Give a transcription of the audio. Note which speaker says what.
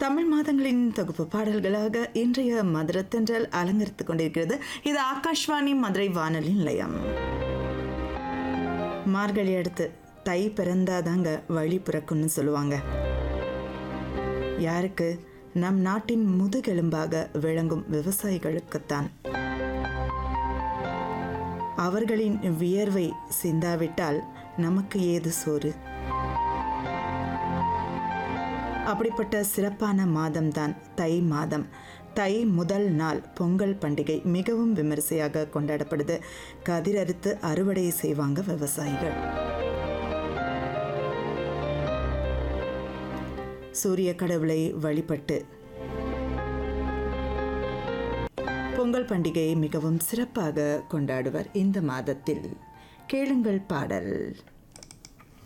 Speaker 1: தமிழ் மாதங்களின் தொகுப்பு பாடல்களாக இன்றைய மதுரத்தென்றல் அலங்கரித்துக் கொண்டிருக்கிறது இது ஆகாஷ்வாணி மதுரை வானொலி நிலையம் மார்கழி அடுத்து தை பிறந்தாதாங்க வழி பிறக்கும்னு சொல்லுவாங்க யாருக்கு நம் நாட்டின் முதுகெலும்பாக விளங்கும் விவசாயிகளுக்குத்தான் அவர்களின் வியர்வை சிந்தாவிட்டால் நமக்கு ஏது சோறு அப்படிப்பட்ட சிறப்பான மாதம்தான் தை மாதம் தை முதல் நாள் பொங்கல் பண்டிகை மிகவும் விமரிசையாக கொண்டாடப்படுது கதிர் அறுத்து அறுவடை செய்வாங்க விவசாயிகள் சூரிய கடவுளை வழிபட்டு பொங்கல் பண்டிகையை மிகவும் சிறப்பாக கொண்டாடுவர் இந்த மாதத்தில் கேளுங்கள் பாடல்